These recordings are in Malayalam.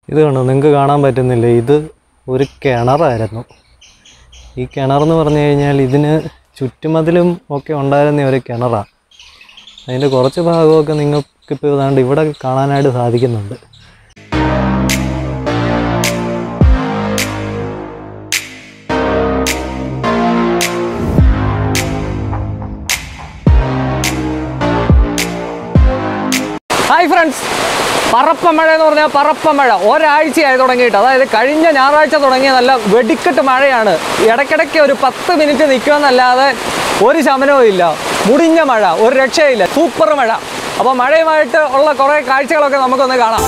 ഇത് കണ്ടോ നിങ്ങൾക്ക് കാണാൻ പറ്റുന്നില്ല ഇത് ഒരു കിണറായിരുന്നു ഈ കിണറെന്ന് പറഞ്ഞു കഴിഞ്ഞാൽ ഇതിന് ചുറ്റുമതിലും ഒക്കെ ഉണ്ടായിരുന്ന ഒരു കിണറാണ് അതിൻ്റെ കുറച്ച് ഭാഗമൊക്കെ നിങ്ങൾക്കിപ്പോൾ ഏതാണ്ട് ഇവിടെ കാണാനായിട്ട് സാധിക്കുന്നുണ്ട് ഹായ് ഫ്രണ്ട്സ് പറപ്പമഴ എന്ന് പറഞ്ഞാൽ പറപ്പമഴ ഒരാഴ്ചയായി തുടങ്ങിയിട്ട് അതായത് കഴിഞ്ഞ ഞായറാഴ്ച തുടങ്ങിയ നല്ല വെടിക്കെട്ട് മഴയാണ് ഇടയ്ക്കിടയ്ക്ക് ഒരു പത്ത് മിനിറ്റ് നിൽക്കുമെന്നല്ലാതെ ഒരു ശമനവും ഇല്ല മുടിഞ്ഞ മഴ ഒരു രക്ഷയില്ല സൂപ്പർ മഴ അപ്പോൾ മഴയുമായിട്ട് ഉള്ള കുറേ കാഴ്ചകളൊക്കെ നമുക്കൊന്ന് കാണാം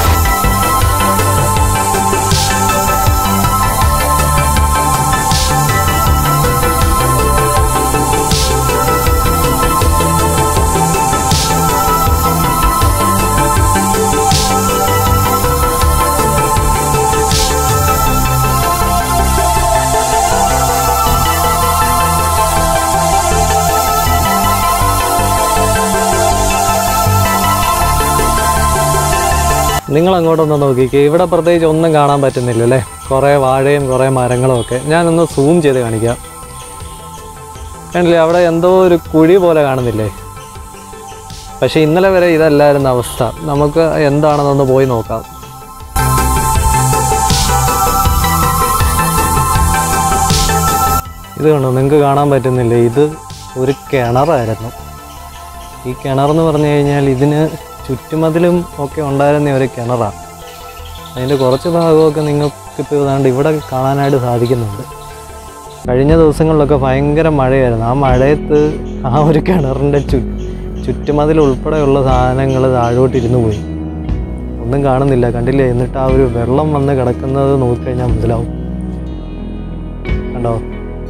നിങ്ങൾ അങ്ങോട്ടൊന്ന് നോക്കിക്കേ ഇവിടെ പ്രത്യേകിച്ച് ഒന്നും കാണാൻ പറ്റുന്നില്ല അല്ലേ കുറേ വാഴയും കുറേ മരങ്ങളും ഒക്കെ ഞാനൊന്ന് സൂം ചെയ്ത് കാണിക്കാം കണ്ടില്ലേ അവിടെ എന്തോ ഒരു കുഴി പോലെ കാണുന്നില്ലേ പക്ഷെ ഇന്നലെ വരെ ഇതല്ലായിരുന്ന അവസ്ഥ നമുക്ക് എന്താണെന്നൊന്ന് പോയി നോക്കാം ഇത് കണ്ടോ നിങ്ങൾക്ക് കാണാൻ പറ്റുന്നില്ല ഇത് ഒരു കിണറായിരുന്നു ഈ കിണറെന്ന് പറഞ്ഞു കഴിഞ്ഞാൽ ഇതിന് ചുറ്റുമതിലും ഒക്കെ ഉണ്ടായിരുന്ന ഒരു കിണറാണ് അതിൻ്റെ കുറച്ച് ഭാഗമൊക്കെ നിങ്ങൾക്കിപ്പോൾ ഏതാണ്ട് ഇവിടെ കാണാനായിട്ട് സാധിക്കുന്നുണ്ട് കഴിഞ്ഞ ദിവസങ്ങളിലൊക്കെ ഭയങ്കര മഴയായിരുന്നു ആ മഴയത്ത് ആ ഒരു കിണറിൻ്റെ ചു ചുറ്റുമതിൽ ഉൾപ്പെടെയുള്ള സാധനങ്ങൾ താഴോട്ടിരുന്ന് പോയി ഒന്നും കാണുന്നില്ല കണ്ടില്ലേ എന്നിട്ട് ആ ഒരു വെള്ളം വന്ന് കിടക്കുന്നത് നോക്കിക്കഴിഞ്ഞാൽ മനസ്സിലാവും കണ്ടോ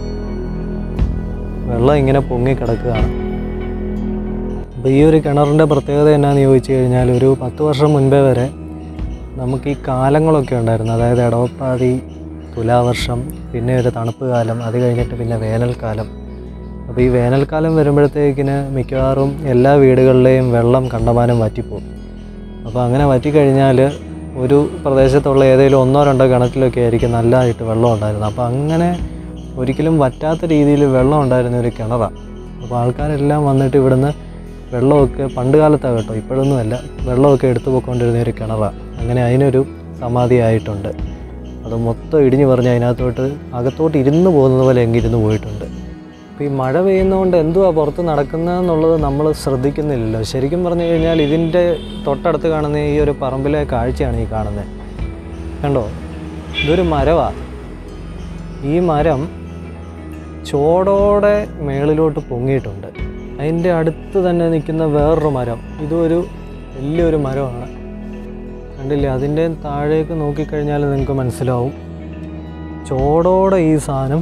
വെള്ളം ഇങ്ങനെ പൊങ്ങി കിടക്കുകയാണ് അപ്പോൾ ഈ ഒരു കിണറിൻ്റെ പ്രത്യേകത എന്നാന്ന് ചോദിച്ചു കഴിഞ്ഞാൽ ഒരു പത്ത് വർഷം മുൻപേ വരെ നമുക്ക് ഈ കാലങ്ങളൊക്കെ ഉണ്ടായിരുന്നു അതായത് ഇടവപ്പാതി തുലാവർഷം പിന്നെ ഒരു തണുപ്പ് കാലം അത് കഴിഞ്ഞിട്ട് പിന്നെ വേനൽക്കാലം അപ്പോൾ ഈ വേനൽക്കാലം വരുമ്പോഴത്തേക്കിന് മിക്കവാറും എല്ലാ വീടുകളിലെയും വെള്ളം കണ്ടമാനം വറ്റിപ്പോകും അപ്പോൾ അങ്ങനെ വറ്റിക്കഴിഞ്ഞാൽ ഒരു പ്രദേശത്തുള്ള ഏതെങ്കിലും ഒന്നോ രണ്ടോ കിണറ്റിലൊക്കെ ആയിരിക്കും നല്ലതായിട്ട് വെള്ളം ഉണ്ടായിരുന്നത് അപ്പോൾ അങ്ങനെ ഒരിക്കലും വറ്റാത്ത രീതിയിൽ വെള്ളം ഉണ്ടായിരുന്ന ഒരു കിണറാണ് അപ്പോൾ ആൾക്കാരെല്ലാം വന്നിട്ട് ഇവിടുന്ന് വെള്ളമൊക്കെ പണ്ട് കാലത്താണ് കേട്ടോ ഇപ്പോഴൊന്നുമല്ല വെള്ളമൊക്കെ എടുത്തു പോയിക്കൊണ്ടിരുന്ന ഒരു കിണറാണ് അങ്ങനെ അതിനൊരു സമാധി ആയിട്ടുണ്ട് അത് മൊത്തം ഇടിഞ്ഞു പറഞ്ഞ് അതിനകത്തോട്ട് അകത്തോട്ട് ഇരുന്ന് പോകുന്നത് പോലെ എങ്കിരുന്ന് പോയിട്ടുണ്ട് അപ്പോൾ ഈ മഴ പെയ്യുന്നതുകൊണ്ട് എന്തുവാ പുറത്ത് നടക്കുന്നതെന്നുള്ളത് നമ്മൾ ശ്രദ്ധിക്കുന്നില്ലല്ലോ ശരിക്കും പറഞ്ഞു കഴിഞ്ഞാൽ ഇതിൻ്റെ തൊട്ടടുത്ത് കാണുന്ന ഈ ഒരു പറമ്പിലെ കാഴ്ചയാണ് ഈ കാണുന്നത് കണ്ടോ ഇതൊരു മരമാണ് ഈ മരം ചോടോടെ മേളിലോട്ട് പൊങ്ങിയിട്ടുണ്ട് അതിൻ്റെ അടുത്ത് തന്നെ നിൽക്കുന്ന വേറൊരു മരം ഇതും ഒരു വലിയൊരു മരമാണ് കണ്ടില്ലേ അതിൻ്റെ താഴേക്ക് നോക്കിക്കഴിഞ്ഞാൽ നിങ്ങൾക്ക് മനസ്സിലാവും ചോടോടെ ഈ സാധനം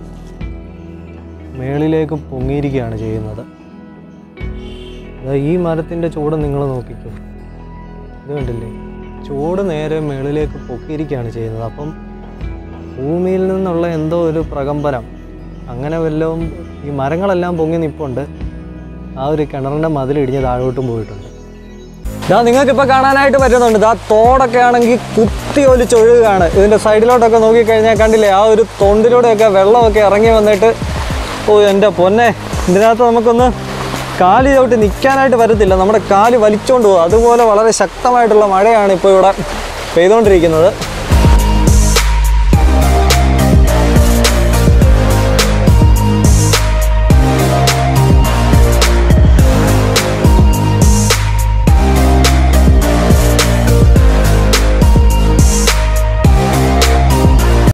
മേളിലേക്ക് പൊങ്ങിയിരിക്കുകയാണ് ചെയ്യുന്നത് അതാ ഈ മരത്തിൻ്റെ ചൂട് നിങ്ങൾ നോക്കിക്കോ ഇത് കണ്ടില്ലേ ചൂട് നേരെ മേളിലേക്ക് പൊക്കിയിരിക്കുകയാണ് ചെയ്യുന്നത് അപ്പം ഭൂമിയിൽ നിന്നുള്ള എന്തോ ഒരു പ്രകമ്പനം അങ്ങനെ വല്ലതും ഈ മരങ്ങളെല്ലാം പൊങ്ങി നിൽപ്പുണ്ട് ആ ഒരു കിണറിൻ്റെ മതിലിടിഞ്ഞ് താഴോട്ടും പോയിട്ടുണ്ട് ഇതാ നിങ്ങൾക്ക് ഇപ്പോൾ കാണാനായിട്ട് പറ്റുന്നുണ്ട് ഇതാ തോടൊക്കെ ആണെങ്കിൽ കുത്തി ഒലിച്ചൊഴുകുകയാണ് ഇതിൻ്റെ സൈഡിലോട്ടൊക്കെ നോക്കിക്കഴിഞ്ഞാൽ കണ്ടില്ലേ ആ ഒരു തൊണ്ടിലൂടെയൊക്കെ വെള്ളമൊക്കെ ഇറങ്ങി വന്നിട്ട് ഓ എൻ്റെ പൊന്നെ ഇതിനകത്ത് നമുക്കൊന്ന് കാല് ചവിട്ടി നിൽക്കാനായിട്ട് പറ്റത്തില്ല നമ്മുടെ കാല് വലിച്ചോണ്ട് പോകും അതുപോലെ വളരെ ശക്തമായിട്ടുള്ള മഴയാണ് ഇപ്പോൾ ഇവിടെ പെയ്തുകൊണ്ടിരിക്കുന്നത്